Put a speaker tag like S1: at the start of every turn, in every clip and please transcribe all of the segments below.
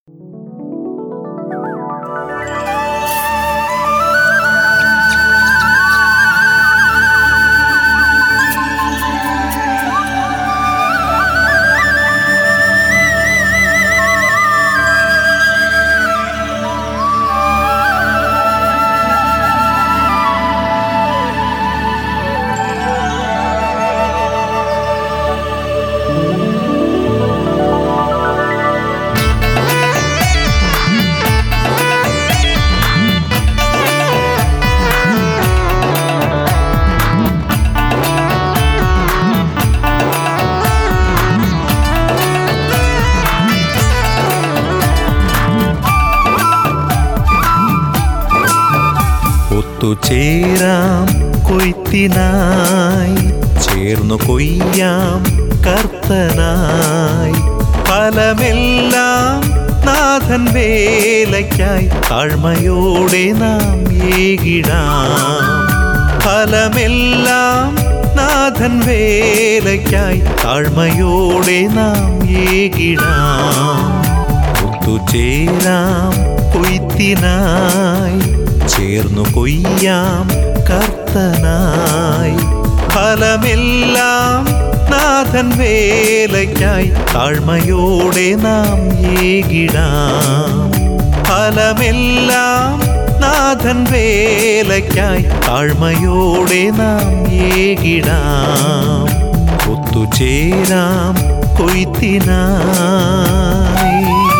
S1: ഒത്തുചേരാം കൊയ്ത്തിനായി ചേർന്നു കൊയ്യാം കർത്തനായി ഫലമെല്ലാം നാഥൻ വേലയ്ക്കായി താഴ്മയോടെ നാം ഏകിടാം ഫലമെല്ലാം നാഥൻ വേലയ്ക്കായി താഴ്മയോടെ നാം ഏകിടാം ഒത്തുചേരാം കൊയ്ത്തിനായി ചേർന്നു കൊയ്യാം കർത്തനായി ഫലമെല്ലാം നാഥൻ വേലയ്ക്കായി താഴ്മയോടെ നാം ഏകിടാം ഫലമെല്ലാം നാഥൻ വേലയ്ക്കായി താഴ്മയോടെ നാം ഏകിടാം ഒത്തുചേരാം കൊയ്ത്തിനായി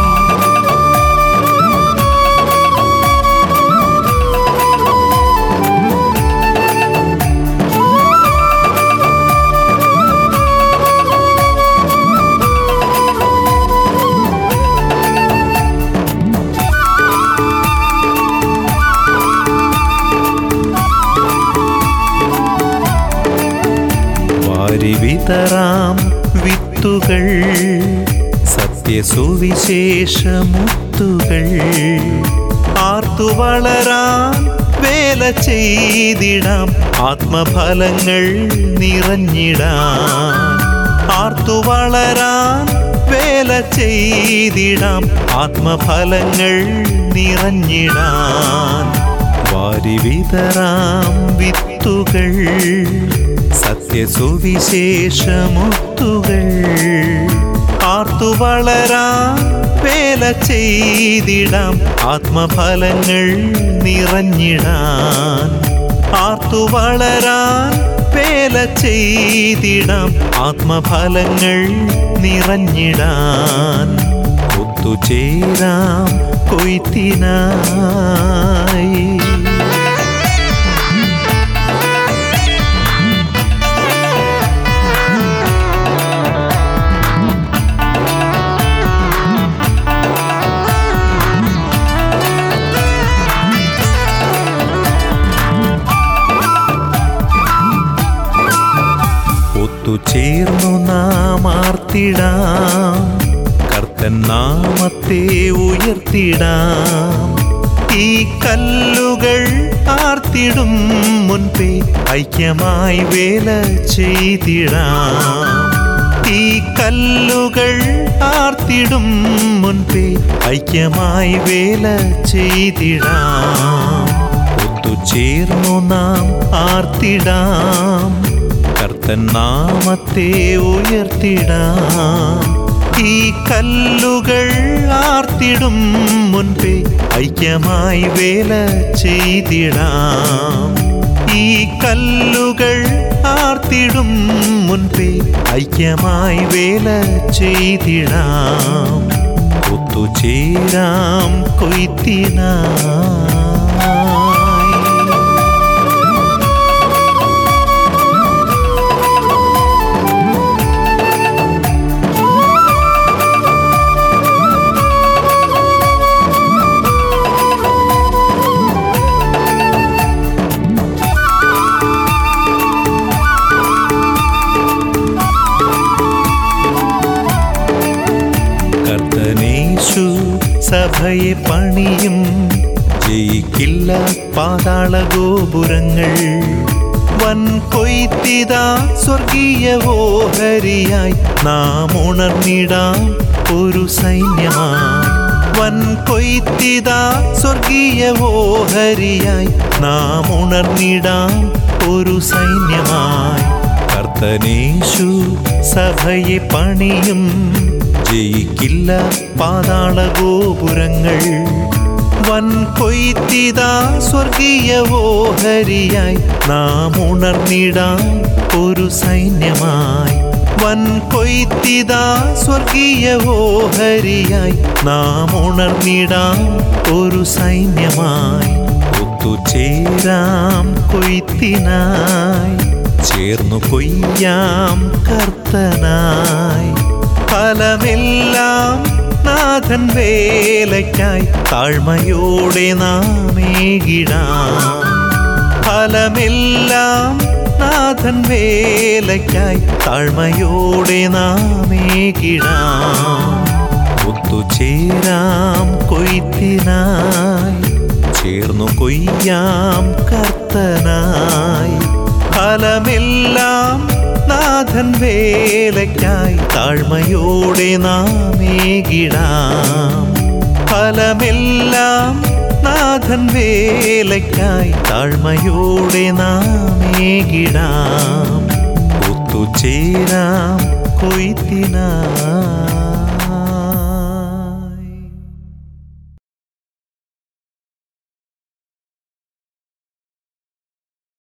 S1: വാരി വിതറാം വിത്തുകൾ സത്യസുവിശേഷമുത്തുകൾ ആർത്തു വളരാൻ വേല ചെയ്തിടാം ആത്മഫലങ്ങൾ നിറഞ്ഞിടാം ആർത്തു വളരാൻ വേല ചെയ്തിടാം ആത്മഫലങ്ങൾ നിറഞ്ഞിടാൻ വാരി വിതറാം വിത്തുകൾ സത്യസുവിശേഷമുത്തുകൾ ആർത്തു വളരാൻ വേല ചെയ്തിടാം ആത്മഫലങ്ങൾ നിറഞ്ഞിടാൻ ആർത്തു വളരാൻ വേല ചെയ്തിടാം ആത്മഫലങ്ങൾ നിറഞ്ഞിടാൻ ഒത്തുചേരാം കൊയ്ത്തിനായി ഒത്തുചേർന്നു നാം ആർത്തിടാം കർത്തൻ നാമത്തെ ഉയർത്തിടാം ഈ കല്ലുകൾ ആർത്തിടും മുൻപേ ഐക്യമായി വേല ചെയ്തിടാം ഈ കല്ലുകൾ ആർത്തിടും മുൻപേ ഐക്യമായി വേല ചെയ്തിടാം ഒത്തുചേർന്നു നാം ആർത്തിടാം കർത്തൻ നാമത്തെ ഉയർത്തിടാം ഈ കല്ലുകൾ ആർത്തിടും മുൻപേ ഐക്യമായി വേല ചെയ്തിടാം ഈ കല്ലുകൾ ആർത്തിടും മുൻപേ ഐക്യമായി വേല ചെയ്തിടാം ഒത്തുചേരാം കൊയ്ത്തിനായി കർത്തനേശു സഭയെ പണിയും ജയിക്കില്ല പാതാള ഗോപുരങ്ങൾ വൻ കൊയ്ത്തിത സ്വർഗീയ ഓഹരിയായി നാം ഉണർന്നിടാം ഒരു സൈന്യമായി വൻ കൊയ്ത്തിതാ സ്വർഗീയ ഓഹരിയായി നാം ഉണർന്നിടാം ഒരു സൈന്യമായി കർത്തനേശു സഭയെ പണിയും ജയിക്കില്ല പാതാള ഗോപുരങ്ങൾ വൻ കൊയ്ത്തിതാ സ്വർഗീയ ഓഹരിയായി നാം ഉണർന്നിടാം ഒരു സൈന്യമായി വൻ കൊയ്ത്തിതാ സ്വർഗീയ ഓഹരിയായി നാം ഉണർന്നിടാം ഒരു സൈന്യമായി ഒത്തുചേരാം കൊയ്ത്തിനായി ചേർന്നു കൊയ്യാം കർത്തനായി ഫലമെല്ലാം നാഥൻ വേലയ്ക്കായി താഴ്മയോടെ നാമേകിടാം ഫലമെല്ലാം നാഥൻ വേലയ്ക്കായി താഴ്മയോടെ നാമേകിടാം ഒത്തുചേരാം കൊയ്ത്തിനായി ചേർന്നു കൊയ്യാം കർത്തനായി ഫലമെല്ലാം നാഥൻ വേലയ്ക്കായി താഴ്മയോടെ നാമേകിടാം ഫലമെല്ലാം നാഥൻ വേലയ്ക്കായി താഴ്മയോടെ നാമേകിടാം ഒത്തുചേരാം കൊയ്ത്തിനായി